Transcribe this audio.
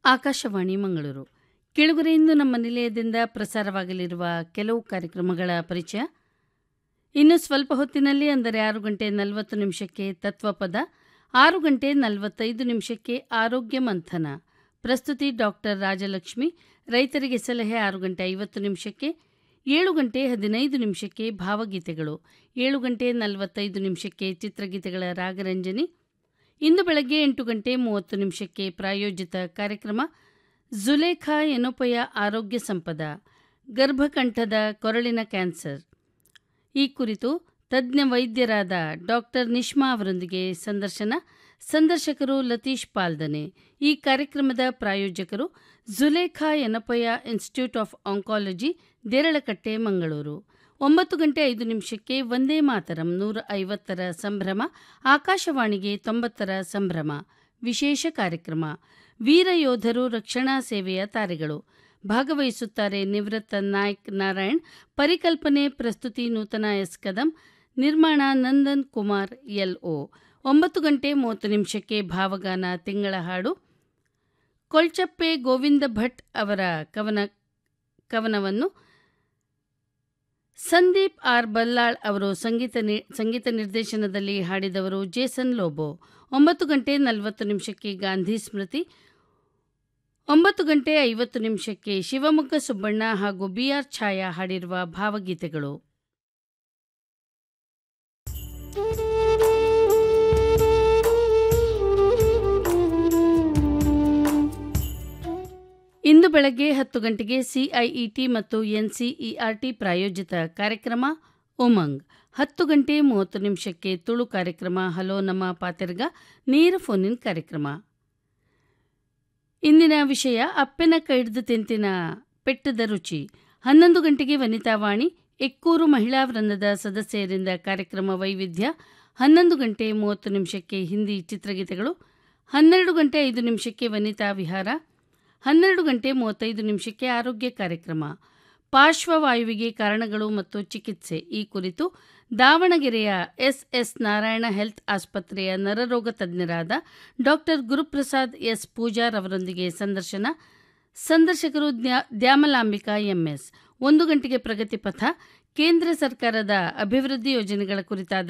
ಆಕಾಶವಾಣಿ ಮಂಗಳೂರು ಕೆಳಗರೆ ಇಂದು ನಮ್ಮ ನಿಲಯದಿಂದ ಪ್ರಸಾರವಾಗಲಿರುವ ಕೆಲವು ಕಾರ್ಯಕ್ರಮಗಳ ಪರಿಚಯ ಇನ್ನು ಸ್ವಲ್ಪ ಹೊತ್ತಿನಲ್ಲಿ ಅಂದರೆ ಆರು ಗಂಟೆ ನಲವತ್ತು ನಿಮಿಷಕ್ಕೆ ತತ್ವಪದ ಆರು ಗಂಟೆ ನಲವತ್ತೈದು ನಿಮಿಷಕ್ಕೆ ಆರೋಗ್ಯ ಮಂಥನ ಪ್ರಸ್ತುತಿ ಡಾಕ್ಟರ್ ರಾಜಲಕ್ಷ್ಮಿ ರೈತರಿಗೆ ಸಲಹೆ ಆರು ಗಂಟೆ ಐವತ್ತು ನಿಮಿಷಕ್ಕೆ ಏಳು ಗಂಟೆ ಹದಿನೈದು ನಿಮಿಷಕ್ಕೆ ಭಾವಗೀತೆಗಳು ಏಳು ಗಂಟೆ ನಲವತ್ತೈದು ನಿಮಿಷಕ್ಕೆ ಚಿತ್ರಗೀತೆಗಳ ರಾಗರಂಜನಿ ಇಂದು ಬೆಳಗ್ಗೆ ಎಂಟು ಗಂಟೆ ಮೂವತ್ತು ನಿಮಿಷಕ್ಕೆ ಪ್ರಾಯೋಜಿತ ಕಾರ್ಯಕ್ರಮ ಜುಲೇಖಾ ಎನೋಪಯ ಆರೋಗ್ಯ ಸಂಪದ ಗರ್ಭಕಂಠದ ಕೊರಳಿನ ಕ್ಯಾನ್ಸರ್ ಈ ಕುರಿತು ತಜ್ಞ ವೈದ್ಯರಾದ ಡಾಕ್ಟರ್ ನಿಶ್ಮಾ ಅವರೊಂದಿಗೆ ಸಂದರ್ಶನ ಸಂದರ್ಶಕರು ಲತೀಶ್ ಪಾಲ್ದನೆ ಈ ಕಾರ್ಯಕ್ರಮದ ಪ್ರಾಯೋಜಕರು Zulekha Yenepoya institute of oncology Deralakatte Mangaluru ಒಂಬತ್ತು ಗಂಟೆ ಐದು ನಿಮಿಷಕ್ಕೆ ಒಂದೇ ಮಾತರಂ ನೂರ ಐವತ್ತರ ಸಂಭ್ರಮ ಆಕಾಶವಾಣಿಗೆ ತೊಂಬತ್ತರ ಸಂಭ್ರಮ ವಿಶೇಷ ಕಾರ್ಯಕ್ರಮ ವೀರ ಯೋಧರು ರಕ್ಷಣಾ ಸೇವೆಯ ತಾರೆಗಳು ಭಾಗವಹಿಸುತ್ತಾರೆ ನಿವೃತ್ತ ನಾಯ್ಕ್ ನಾರಾಯಣ್ ಪರಿಕಲ್ಪನೆ ಪ್ರಸ್ತುತಿ ನೂತನ ಎಸ್ ಕದಂ ನಿರ್ಮಾಣ ನಂದನ್ ಕುಮಾರ್ ಎಲ್ಒ ಒಂಬತ್ತು ಗಂಟೆ ಮೂವತ್ತು ನಿಮಿಷಕ್ಕೆ ಭಾವಗಾನ ತಿಂಗಳ ಹಾಡು ಕೊಳ್ಚಪ್ಪೆ ಗೋವಿಂದ ಭಟ್ ಅವರ ಕವನ ಕವನವನ್ನು ಸಂದೀಪ್ ಆರ್ ಬಲ್ಲಾಳ್ ಅವರು ಸಂಗೀತ ನಿ ಸಂಗೀತ ನಿರ್ದೇಶನದಲ್ಲಿ ಹಾಡಿದವರು ಜೇಸನ್ ಲೋಬೋ ಒಂಬತ್ತು ಗಂಟೆ ನಲವತ್ತು ನಿಮಿಷಕ್ಕೆ ಗಾಂಧಿ ಸ್ಮೃತಿ ಒಂಬತ್ತು ಗಂಟೆ ಐವತ್ತು ನಿಮಿಷಕ್ಕೆ ಶಿವಮೊಗ್ಗ ಸುಬ್ಬಣ್ಣ ಹಾಗೂ ಬಿಆರ್ ಛಾಯಾ ಹಾಡಿರುವ ಭಾವಗೀತೆಗಳು ಇಂದು ಬೆಳಗ್ಗೆ ಹತ್ತು ಗಂಟೆಗೆ ಸಿಐಇಟಿ ಮತ್ತು ಎನ್ಸಿಇಆರ್ಟಿ ಪ್ರಾಯೋಜಿತ ಕಾರ್ಯಕ್ರಮ ಉಮಂಗ್ ಹತ್ತು ಗಂಟೆ ಮೂವತ್ತು ನಿಮಿಷಕ್ಕೆ ತುಳು ಕಾರ್ಯಕ್ರಮ ಹಲೋ ನಮ್ಮ ಪಾತೆರ್ಗ ನೇರ ಫೋನಿನ್ ಕಾರ್ಯಕ್ರಮ ಇಂದಿನ ವಿಷಯ ಅಪ್ಪೆನ ಕೈಡ್ದು ತಿಂತಿನ ಪೆಟ್ಟದ ರುಚಿ ಹನ್ನೊಂದು ಗಂಟೆಗೆ ವನಿತಾವಾಣಿ ಎಕ್ಕೂರು ಮಹಿಳಾ ವೃಂದದ ಸದಸ್ಯರಿಂದ ಕಾರ್ಯಕ್ರಮ ವೈವಿಧ್ಯ ಹನ್ನೊಂದು ಗಂಟೆ ಮೂವತ್ತು ನಿಮಿಷಕ್ಕೆ ಹಿಂದಿ ಚಿತ್ರಗೀತೆಗಳು ಹನ್ನೆರಡು ಗಂಟೆ ಐದು ನಿಮಿಷಕ್ಕೆ ವನಿತಾ ವಿಹಾರ ಹನ್ನೆರಡು ಗಂಟೆ ಮೂವತ್ತೈದು ನಿಮಿಷಕ್ಕೆ ಆರೋಗ್ಯ ಕಾರ್ಯಕ್ರಮ ಪಾರ್ಶ್ವವಾಯುವಿಗೆ ಕಾರಣಗಳು ಮತ್ತು ಚಿಕಿತ್ಸೆ ಈ ಕುರಿತು ದಾವಣಗೆರೆಯ ಎಸ್ಎಸ್ ನಾರಾಯಣ ಹೆಲ್ತ್ ಆಸ್ಪತ್ರೆಯ ನರರೋಗ ತಜ್ಞರಾದ ಡಾಕ್ಟರ್ ಗುರುಪ್ರಸಾದ್ ಎಸ್ ಪೂಜಾರ್ ಅವರೊಂದಿಗೆ ಸಂದರ್ಶನ ಸಂದರ್ಶಕರು ದ್ಯಾಮಲಾಂಬಿಕಾ ಎಂಎಸ್ ಒಂದು ಗಂಟೆಗೆ ಪ್ರಗತಿ ಪಥ ಕೇಂದ್ರ ಸರ್ಕಾರದ ಅಭಿವೃದ್ಧಿ ಯೋಜನೆಗಳ ಕುರಿತಾದ